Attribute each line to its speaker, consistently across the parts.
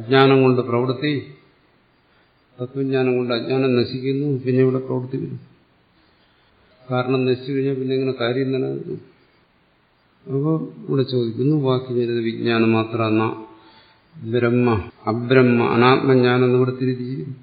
Speaker 1: അജ്ഞാനം കൊണ്ട് പ്രവൃത്തി തത്വജ്ഞാനം കൊണ്ട് അജ്ഞാനം നശിക്കുന്നു പിന്നെ ഇവിടെ പ്രവൃത്തി വരും കാരണം നശിച്ചു കഴിഞ്ഞാൽ പിന്നെ എങ്ങനെ കാര്യം നിലനിൽക്കും അപ്പോൾ ഇവിടെ ചോദിക്കുന്നു വാക്യജനിത വിജ്ഞാനം മാത്രം ബ്രഹ്മ അബ്രഹ്മ അനാത്മജ്ഞാനം ഇവിടെ തിരിച്ചു ചെയ്യുന്നു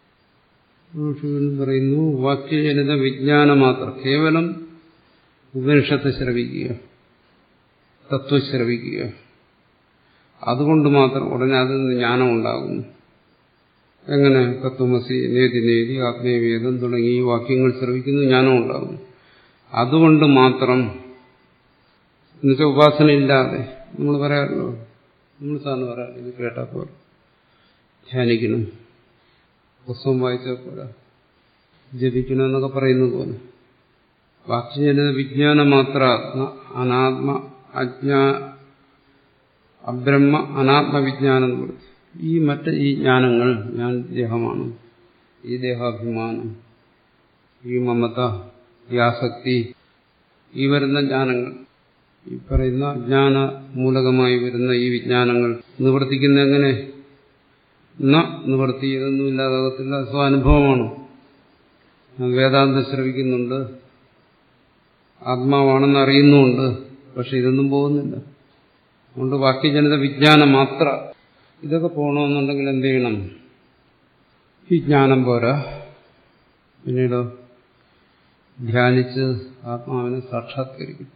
Speaker 1: പറയുന്നു വാക്യജനിത വിജ്ഞാനം മാത്രം കേവലം ഉപനിഷത്ത് ശ്രവിക്കുക തത്വം ശ്രവിക്കുക അതുകൊണ്ട് മാത്രം ഉടനെ അതിൽ നിന്ന് ജ്ഞാനം ഉണ്ടാകുന്നു എങ്ങനെ തത്വമസി നേതി നേതി ആത്മീയവേദം തുടങ്ങി ഈ വാക്യങ്ങൾ ശ്രവിക്കുന്നു ജ്ഞാനം ഉണ്ടാകുന്നു അതുകൊണ്ട് മാത്രം എന്നുവെച്ചാൽ ഉപാസന ഇല്ലാതെ നമ്മൾ പറയാമല്ലോ നമ്മൾ സാറിന് പറയാം ഇത് കേട്ടാൽ പോലെ ധ്യാനിക്കണം പുസ്തകം വായിച്ചാൽ പോരാ ജപിക്കണം എന്നൊക്കെ പറയുന്നത് പോലെ വാക്യജനിത വിജ്ഞാന മാത്ര അനാത്മ അജ്ഞാ അബ്രഹ്മ അനാത്മവിജ്ഞാനം കൊടുത്തു ഈ മറ്റ് ഈ ജ്ഞാനങ്ങൾ ഞാൻ ദേഹമാണ് ഈ ദേഹാഭിമാനം ഈ മമത ഈ ആസക്തി ഈ വരുന്ന ജ്ഞാനങ്ങൾ ഈ പറയുന്ന അജ്ഞാന മൂലകമായി വരുന്ന ഈ വിജ്ഞാനങ്ങൾ നിവർത്തിക്കുന്ന എങ്ങനെ ന നിവർത്തി ഇതൊന്നും ഇല്ലാതാകത്തില്ല സ്വാനുഭവമാണ് വേദാന്തം ശ്രവിക്കുന്നുണ്ട് ആത്മാവാണെന്ന് അറിയുന്നുമുണ്ട് പക്ഷെ ഇതൊന്നും പോകുന്നില്ല അതുകൊണ്ട് വാക്യജനിത വിജ്ഞാനം മാത്ര ഇതൊക്കെ പോകണമെന്നുണ്ടെങ്കിൽ എന്ത് ചെയ്യണം ഈ ജ്ഞാനം പോരാ പിന്നീടോ ധ്യാനിച്ച് ആത്മാവിനെ സാക്ഷാത്കരിക്കും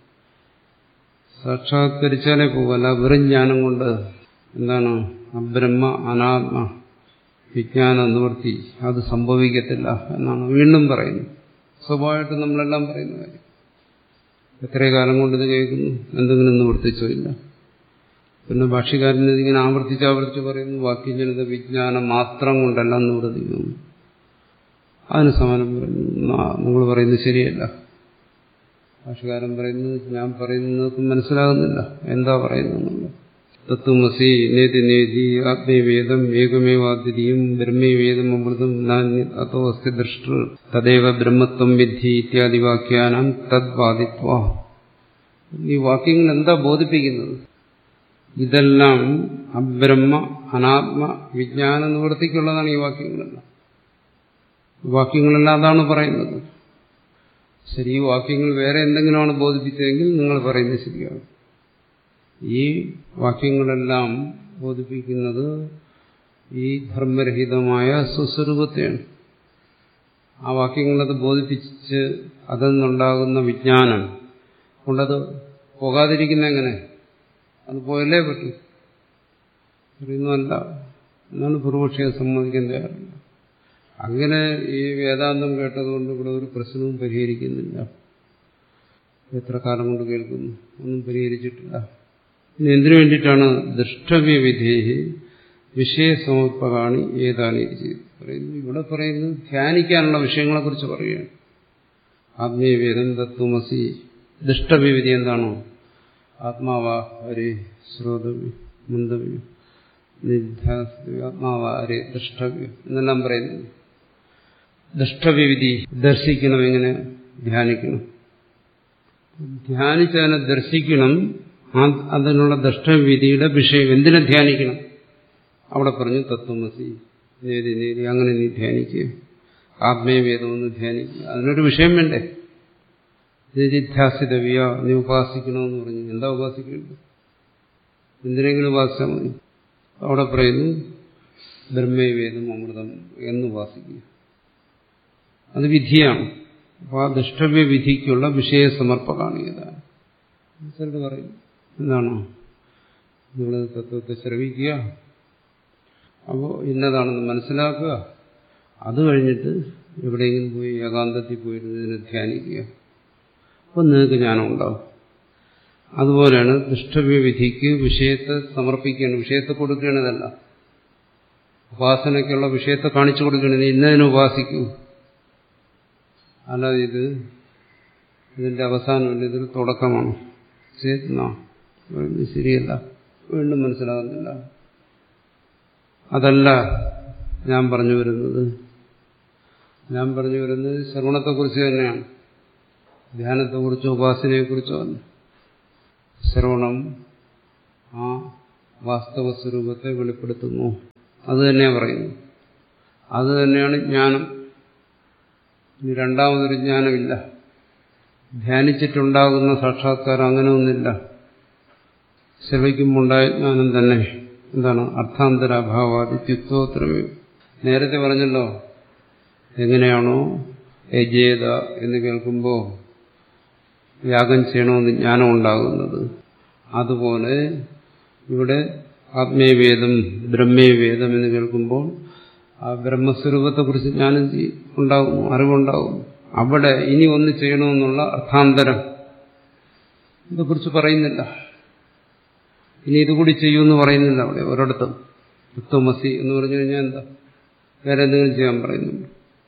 Speaker 1: സാക്ഷാത്കരിച്ചാലേ പോകല്ല വെറും ജ്ഞാനം കൊണ്ട് എന്താണ് അബ്രഹ്മ അനാത്മ വിജ്ഞാന നിവൃത്തി അത് സംഭവിക്കത്തില്ല എന്നാണ് വീണ്ടും പറയുന്നത് സ്വാഭാവികമായിട്ട് നമ്മളെല്ലാം പറയുന്ന കാര്യം എത്ര കാലം കൊണ്ട് ഇത് കേൾക്കുന്നു എന്തെങ്കിലും നിവർത്തിച്ചോ ഇല്ല പിന്നെ ഭാഷ്യകാരൻ ഇതിങ്ങനെ ആവർത്തിച്ച് ആവർത്തിച്ച് പറയുന്നു വാക്യജനിത വിജ്ഞാനം മാത്രം കൊണ്ടെല്ലാം നിവർത്തിക്കുന്നു അതിന് സമാനം പറയുന്നു നിങ്ങൾ പറയുന്നത് ശരിയല്ല ഭാഷകാരൻ പറയുന്നത് ഞാൻ പറയുന്നത് മനസ്സിലാകുന്നില്ല എന്താ പറയുന്നത് തത്വമസി നേതി നേതി ആത്മീയവേദം ഏകമേവാദ്വിതീയം ബ്രഹ്മവേദം അമൃതം അതോ അസ്തി ദൃഷ്ട തദൈവ ബ്രഹ്മത്വം വിദ്ധി ഇത്യാദി വാക്യാനം തദ്വാദിത്വ ഈ വാക്യങ്ങൾ എന്താ ബോധിപ്പിക്കുന്നത് ഇതെല്ലാം അബ്രഹ്മ അനാത്മ വിജ്ഞാന നിവൃത്തിക്കുള്ളതാണ് ഈ വാക്യങ്ങളെല്ലാം വാക്യങ്ങളെല്ലാം അതാണ് പറയുന്നത് ശരി ഈ വാക്യങ്ങൾ വേറെ എന്തെങ്കിലുമാണ് ബോധിപ്പിച്ചതെങ്കിൽ നിങ്ങൾ പറയുന്നത് ശരിയാണ് ഈ വാക്യങ്ങളെല്ലാം ബോധിപ്പിക്കുന്നത് ഈ ധർമ്മരഹിതമായ സുസ്വരൂപത്തെയാണ് ആ വാക്യങ്ങളത് ബോധിപ്പിച്ച് അതിൽ നിന്നുണ്ടാകുന്ന വിജ്ഞാനം കൊണ്ടത് പോകാതിരിക്കുന്ന എങ്ങനെ അത് പോയല്ലേ പറ്റൂ പറയുന്നതല്ല എന്നാണ് പൂർവക്ഷിയെ സമ്മതിക്കാൻ തയ്യാറില്ല അങ്ങനെ ഈ വേദാന്തം കേട്ടതുകൊണ്ട് ഇവിടെ ഒരു പ്രശ്നവും പരിഹരിക്കുന്നില്ല എത്ര കാലം കൊണ്ട് കേൾക്കുന്നു ഒന്നും പരിഹരിച്ചിട്ടില്ല ഇനി എന്തിനു വേണ്ടിയിട്ടാണ് ദൃഷ്ടവ്യവിധേഹി വിഷയസമർപ്പകാണി ഏതാണ് പറയുന്നു ഇവിടെ പറയുന്നത് ധ്യാനിക്കാനുള്ള വിഷയങ്ങളെക്കുറിച്ച് പറയുകയാണ് ആത്മീയവേദം തത്വമസി ദുഷ്ടവിവിധി എന്താണോ ആത്മാവാ ഹരി ശ്രോതവ്യം മന്ദവ്യം ആത്മാവാ ഹരി ദൃഷ്ടവ്യം എന്നെല്ലാം പറയുന്നു ദൃഷ്ടവിവിധി ദർശിക്കണം എങ്ങനെ ധ്യാനിക്കണം ധ്യാനിച്ചതിനെ ദർശിക്കണം അതിനുള്ള ദൃഷ്ടവിധിയുടെ വിഷയം എന്തിനെ ധ്യാനിക്കണം അവിടെ പറഞ്ഞു തത്വമസി നേതി നേതി അങ്ങനെ നീ ധ്യാനിക്കുക ആത്മീയവേദം ഒന്ന് ദ്ധ്യാനിക്കുക അതിനൊരു വിഷയം വേണ്ടേ നിധിധ്യാസിതവ്യ നീ ഉപാസിക്കണമെന്ന് പറഞ്ഞു എന്താ ഉപാസിക്കേണ്ടത് എന്തിനെങ്കിലും ഉപാസിച്ചാൽ മതി അവിടെ പറയുന്നു ബ്രഹ്മവേദം അമൃതം എന്ന് ഉപാസിക്കുക അത് വിധിയാണ് അപ്പോൾ ആ ദുഷ്ടവ്യ വിധിക്കുള്ള വിഷയസമർപ്പകാണ് ഏതാണ് ചിലർ പറയും എന്താണോ നിങ്ങൾ തത്വത്തെ ശ്രവിക്കുക അപ്പോൾ ഇന്നതാണെന്ന് മനസ്സിലാക്കുക അത് കഴിഞ്ഞിട്ട് എവിടെയെങ്കിലും പോയി ഏകാന്തത്തിൽ പോയിരുന്ന് ഇതിനെ ധ്യാനിക്കുക അപ്പം നിങ്ങൾക്ക് ജ്ഞാനം ഉണ്ടാവും അതുപോലെയാണ് ദുഷ്ടവ്യവിധിക്ക് വിഷയത്തെ സമർപ്പിക്കുകയാണ് വിഷയത്തെ കൊടുക്കേണ്ടതല്ല ഉപാസനയ്ക്കുള്ള വിഷയത്തെ കാണിച്ചു കൊടുക്കേണ്ടത് ഇന്നതിനെ ഉപാസിക്കൂ അല്ലാതെ ഇത് ഇതിന്റെ അവസാനമല്ല ഇതൊരു തുടക്കമാണ് ചേത്തുന്ന ശരിയല്ല വീണ്ടും മനസ്സിലാകുന്നില്ല അതല്ല ഞാൻ പറഞ്ഞു വരുന്നത് ഞാൻ പറഞ്ഞു വരുന്നത് ശ്രവണത്തെക്കുറിച്ച് തന്നെയാണ് ധ്യാനത്തെക്കുറിച്ചോ ഉപാസനയെക്കുറിച്ചോ അല്ല ശ്രവണം ആ വാസ്തവ സ്വരൂപത്തെ വെളിപ്പെടുത്തുന്നു അത് തന്നെയാണ് പറയുന്നത് അത് തന്നെയാണ് ജ്ഞാനം ഇനി രണ്ടാമതൊരു ജ്ഞാനമില്ല ധ്യാനിച്ചിട്ടുണ്ടാകുന്ന സാക്ഷാത്കാരം അങ്ങനെ ഒന്നില്ല ശ്രവിക്കുമ്പോണ്ടായ ജ്ഞാനം തന്നെ എന്താണ് അർത്ഥാന്തരാഭാവാദിത്യുക്തോത്രമേ നേരത്തെ പറഞ്ഞല്ലോ എങ്ങനെയാണോ യജേത എന്ന് കേൾക്കുമ്പോൾ യാഗം ചെയ്യണമെന്ന് ജ്ഞാനം ഉണ്ടാകുന്നത് അതുപോലെ ഇവിടെ ആത്മീയവേദം ബ്രഹ്മേവേദം എന്ന് കേൾക്കുമ്പോൾ ആ ബ്രഹ്മസ്വരൂപത്തെക്കുറിച്ച് ജ്ഞാനം ഉണ്ടാകും അറിവുണ്ടാകും അവിടെ ഇനി ഒന്ന് ചെയ്യണമെന്നുള്ള അർത്ഥാന്തരം ഇതേക്കുറിച്ച് പറയുന്നില്ല ഇനി ഇതുകൂടി ചെയ്യുമെന്ന് പറയുന്നില്ല അവിടെ ഒരിടത്തും തത്വമസി എന്ന് പറഞ്ഞു കഴിഞ്ഞാൽ എന്താ വേറെ എന്തെങ്കിലും ചെയ്യാൻ പറയുന്നുണ്ട്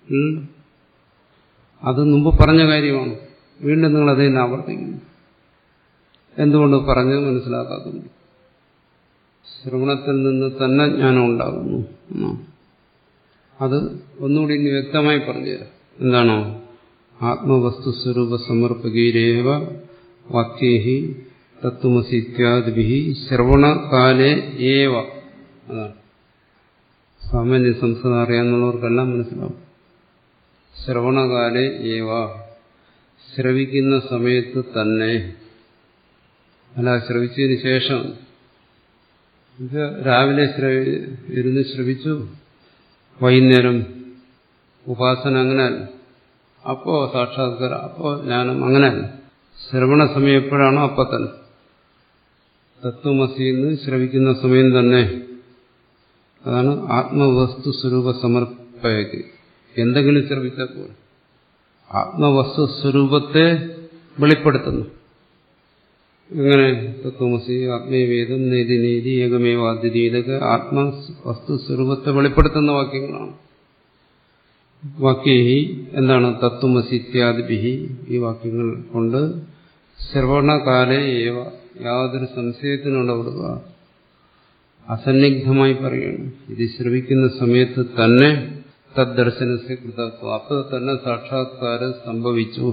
Speaker 1: അത് മുമ്പ് പറഞ്ഞ കാര്യമാണ് വീണ്ടും നിങ്ങൾ അതേ ആവർത്തിക്കുന്നു എന്തുകൊണ്ട് പറഞ്ഞ് മനസ്സിലാക്കാത്തുണ്ട് ശ്രവണത്തിൽ നിന്ന് തന്നെ ജ്ഞാനം ഉണ്ടാകുന്നു അത് ഒന്നുകൂടി ഇനി വ്യക്തമായി പറഞ്ഞുതരാം എന്താണോ ആത്മവസ്തു സ്വരൂപ സമർപ്പകീരേവ വാക്യേഹി തത്വമസി ഇത്യാദി ശ്രവണകാലേ ഏവ അതാണ് സാമാന്യ സംസ്കൃതം അറിയാവുന്നവർക്കെല്ലാം മനസ്സിലാവും ശ്രവണകാലേ ഏവ ശ്രവിക്കുന്ന സമയത്ത് തന്നെ അല്ല ശ്രവിച്ചതിന് ശേഷം ഇത് രാവിലെ ശ്രവി ഇരുന്ന് ശ്രവിച്ചു വൈകുന്നേരം ഉപാസന അങ്ങനെ അപ്പോ സാക്ഷാത്കാരം അപ്പോ ജ്ഞാനം അങ്ങനെ ശ്രവണ സമയം എപ്പോഴാണോ അപ്പൊ തന്നെ തത്വമസിന്ന് ശ്രവിക്കുന്ന സമയം തന്നെ അതാണ് ആത്മവസ്തു സ്വരൂപ സമർപ്പയക്ക് എന്തെങ്കിലും ശ്രമിച്ചാൽ പോലെ ആത്മവസ്തു സ്വരൂപത്തെ വെളിപ്പെടുത്തുന്നു ഇങ്ങനെ തത്വമസി ആത്മീയവേദം നീതി നീതി ഏകമേവാദ്യതി ഇതൊക്കെ ആത്മവസ്തു സ്വരൂപത്തെ വെളിപ്പെടുത്തുന്ന വാക്യങ്ങളാണ് വാക്യേഹി എന്താണ് തത്വമസി ഇത്യാദിഭി ഈ വാക്യങ്ങൾ കൊണ്ട് ശ്രവണകാലേ ഏവ യാതൊരു സംശയത്തിനുള്ള കൊടുക്കുക അസന്നിഗ്ധമായി പറയുകയാണ് ഇത് ശ്രവിക്കുന്ന സമയത്ത് തന്നെ തദ്ദർശനത്തെ കൃതത്വം അപ്പോൾ തന്നെ സാക്ഷാത്കാരം സംഭവിച്ചു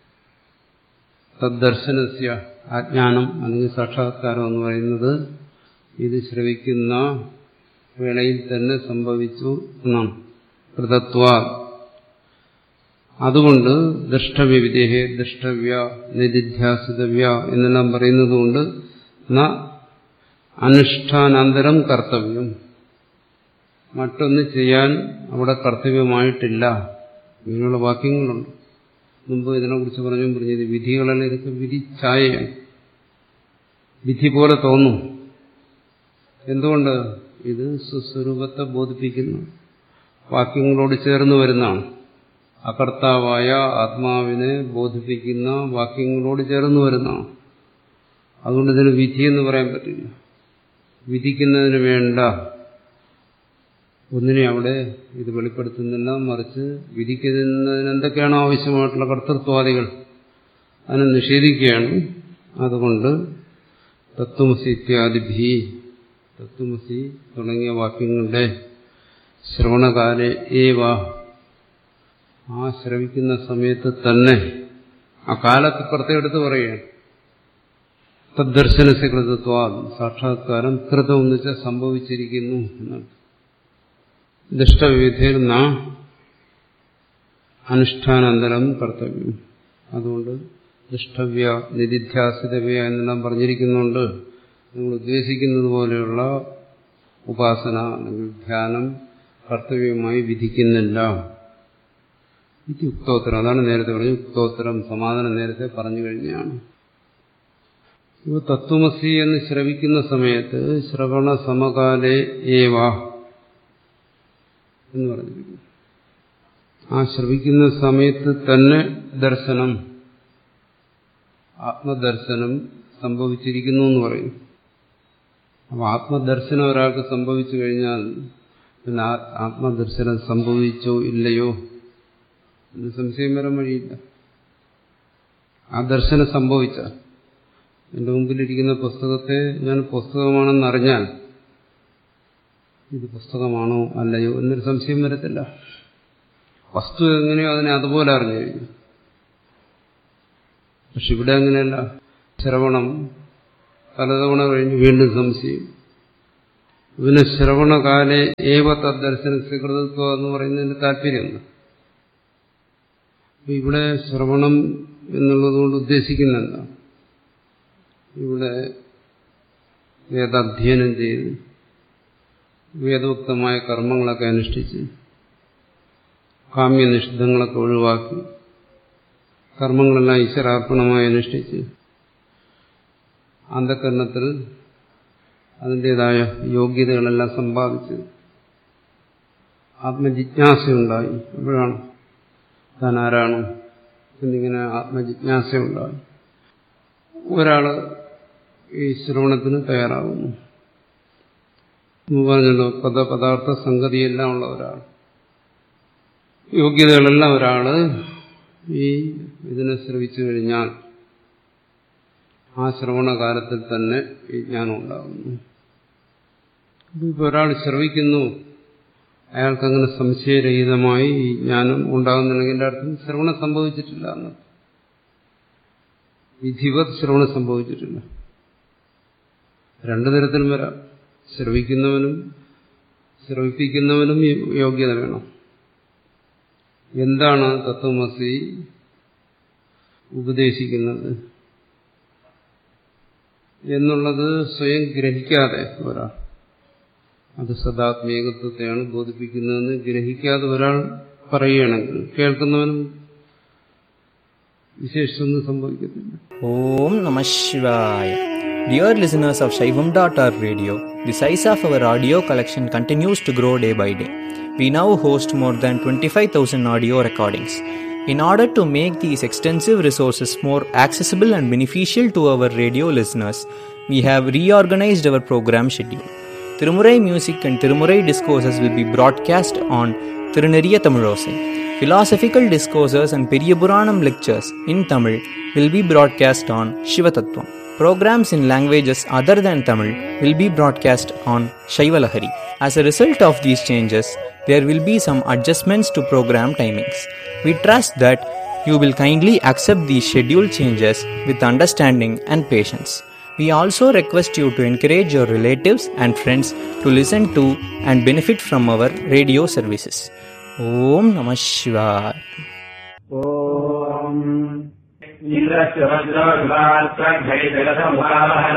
Speaker 1: തദ്ദർശനസ്യ അജ്ഞാനം അല്ലെങ്കിൽ സാക്ഷാത്കാരം എന്ന് പറയുന്നത് ഇത് ശ്രവിക്കുന്ന വേളയിൽ തന്നെ സംഭവിച്ചു എന്നാണ് കൃതത്വ അതുകൊണ്ട് ദൃഷ്ടവിവിധേഹേ ദൃഷ്ടവ്യ നിധിധ്യാസിതവ്യ എന്നെല്ലാം പറയുന്നതുകൊണ്ട് ന അനുഷ്ഠാനാന്തരം കർത്തവ്യം മറ്റൊന്ന് ചെയ്യാൻ അവിടെ കർത്തവ്യമായിട്ടില്ല ഇങ്ങനെയുള്ള വാക്യങ്ങളുണ്ട് മുമ്പ് ഇതിനെക്കുറിച്ച് പറഞ്ഞു പറഞ്ഞത് വിധികളെല്ലാം ഇതൊക്കെ വിധി ഛായയാണ് വിധി പോലെ തോന്നും എന്തുകൊണ്ട് ഇത് സുസ്വരൂപത്തെ ബോധിപ്പിക്കുന്നു വാക്യങ്ങളോട് ചേർന്ന് വരുന്നതാണ് അകർത്താവായ ആത്മാവിനെ ബോധിപ്പിക്കുന്ന വാക്യങ്ങളോട് ചേർന്ന് വരുന്നതാണ് അതുകൊണ്ട് ഇതിന് വിധി എന്ന് പറയാൻ പറ്റില്ല വിധിക്കുന്നതിന് വേണ്ട ഒന്നിനെ അവിടെ ഇത് വെളിപ്പെടുത്തുന്നില്ല മറിച്ച് വിധിക്കുന്നതിന് എന്തൊക്കെയാണോ ആവശ്യമായിട്ടുള്ള കർത്തൃത്വാദികൾ അതിനെ നിഷേധിക്കുകയാണ് അതുകൊണ്ട് തത്വമസി ഇത്യാദിഭി തത്വമസി തുടങ്ങിയ വാക്യങ്ങളുടെ ശ്രവണകാലെ ഏവ ആ ശ്രവിക്കുന്ന സമയത്ത് തന്നെ ആ കാലത്ത് പ്രത്യേകെടുത്ത് പറയുകയാണ് തദ്ദർശനസ് കൃതത്വ സാക്ഷാത്കാരം കൃതം എന്ന് വെച്ചാൽ സംഭവിച്ചിരിക്കുന്നു എന്നാണ് ദുഷ്ടവിധേർ ന അനുഷ്ഠാനാന്തരം കർത്തവ്യം അതുകൊണ്ട് ദുഷ്ടവ്യ നിധിധ്യാസിതവ്യ എന്നെല്ലാം പറഞ്ഞിരിക്കുന്നുണ്ട് നിങ്ങൾ ഉദ്ദേശിക്കുന്നത് പോലെയുള്ള ഉപാസന അല്ലെങ്കിൽ ധ്യാനം കർത്തവ്യമായി വിധിക്കുന്നില്ല ഇത് യുക്തോത്തരം അതാണ് നേരത്തെ പറഞ്ഞു യുക്തോത്തരം സമാധാനം നേരത്തെ പറഞ്ഞു കഴിഞ്ഞാണ് ഇവ തത്വമസി എന്ന് ശ്രവിക്കുന്ന സമയത്ത് ശ്രവണ സമകാലേ ഏവ എന്ന് പറഞ്ഞിരിക്കുന്നു ആ ശ്രവിക്കുന്ന സമയത്ത് തന്നെ ദർശനം ആത്മദർശനം സംഭവിച്ചിരിക്കുന്നു എന്ന് പറയും അപ്പൊ ആത്മദർശനം ഒരാൾക്ക് സംഭവിച്ചു കഴിഞ്ഞാൽ പിന്നെ ആത്മദർശനം സംഭവിച്ചോ ഇല്ലയോ എന്ന് സംശയം വരാൻ വഴിയില്ല ആ ദർശനം സംഭവിച്ച എന്റെ മുമ്പിലിരിക്കുന്ന പുസ്തകത്തെ ഞാൻ പുസ്തകമാണെന്ന് അറിഞ്ഞാൽ ഇത് പുസ്തകമാണോ അല്ലയോ എന്നൊരു സംശയം വരത്തില്ല വസ്തു എങ്ങനെയോ അതിനെ അതുപോലെ അറിഞ്ഞു കഴിഞ്ഞു പക്ഷെ ഇവിടെ അങ്ങനെയല്ല ശ്രവണം പലതവണ കഴിഞ്ഞ് വീണ്ടും സംശയം പിന്നെ ശ്രവണകാലെ ഏവ തദ്ദർശന സ്വീകൃതത്വം എന്ന് പറയുന്നതിന്റെ താല്പര്യം ഇവിടെ ശ്രവണം എന്നുള്ളതുകൊണ്ട് ഉദ്ദേശിക്കുന്ന എന്താ ഇവിടെ വേദാധ്യയനം ചെയ്ത് വേദോക്തമായ കർമ്മങ്ങളൊക്കെ അനുഷ്ഠിച്ച് കാമ്യനിഷിദ്ധങ്ങളൊക്കെ ഒഴിവാക്കി കർമ്മങ്ങളെല്ലാം ഈശ്വരാർപ്പണമായി അനുഷ്ഠിച്ച് അന്ധകരണത്തിൽ അതിൻ്റെതായ യോഗ്യതകളെല്ലാം സമ്പാദിച്ച് ആത്മജിജ്ഞാസയുണ്ടായി അപ്പോഴാണ് താൻ ആരാണ് എന്നിങ്ങനെ ആത്മജിജ്ഞാസയുണ്ടായി ഒരാൾ ഈ ശ്രവണത്തിന് തയ്യാറാകുന്നു പറഞ്ഞല്ലോ പദപദാർത്ഥ സംഗതിയെല്ലാം ഉള്ള ഒരാൾ യോഗ്യതകളെല്ലാം ഒരാള് ഈ ഇതിനെ ശ്രവിച്ചു കഴിഞ്ഞാൽ ആ ശ്രവണകാലത്തിൽ തന്നെ ഈ ജ്ഞാനം ഉണ്ടാകുന്നു ഇപ്പോൾ ഒരാൾ ശ്രവിക്കുന്നു അയാൾക്കങ്ങനെ സംശയരഹിതമായി ഈ ജ്ഞാനം ഉണ്ടാകുന്നുണ്ടെങ്കിൽ അർത്ഥം ശ്രവണം സംഭവിച്ചിട്ടില്ല എന്ന് വിധിവത് ശ്രവണം സംഭവിച്ചിട്ടില്ല രണ്ടു തരത്തിലും വരാം ശ്രവിക്കുന്നവനും ശ്രവിപ്പിക്കുന്നവനും യോഗ്യത വേണം എന്താണ് തത്വമസി ഉപദേശിക്കുന്നത് എന്നുള്ളത് സ്വയം ഗ്രഹിക്കാതെ ഒരാൾ അത് സദാത്മേകത്വത്തെയാണ് ബോധിപ്പിക്കുന്നതെന്ന് ഗ്രഹിക്കാതെ ഒരാൾ പറയുകയാണെങ്കിൽ കേൾക്കുന്നവനും വിശേഷിച്ചൊന്നും സംഭവിക്കത്തില്ല
Speaker 2: Om Namah Shivaya. Dear listeners of Shaivam.org radio, the size of our audio collection continues to grow day by day. We now host more than 25,000 audio recordings. In order to make these extensive resources more accessible and beneficial to our radio listeners, we have reorganized our program schedule. Tirumurai music and Tirumurai discourses will be broadcast on Tiruneriya Tamilosai. Philosophical discourses and Periyapuranam lectures in Tamil will be broadcast on Shivatattvam. Programs in languages other than Tamil will be broadcast on Shaivalahari. As a result of these changes, there will be some adjustments to program timings. We trust that you will kindly accept these schedule changes with understanding and patience. We also request you to encourage your relatives and friends to listen to and benefit from our radio services. Om Namah Shivaya.
Speaker 3: ॐ इन्द्रस्य वज्रविवात्र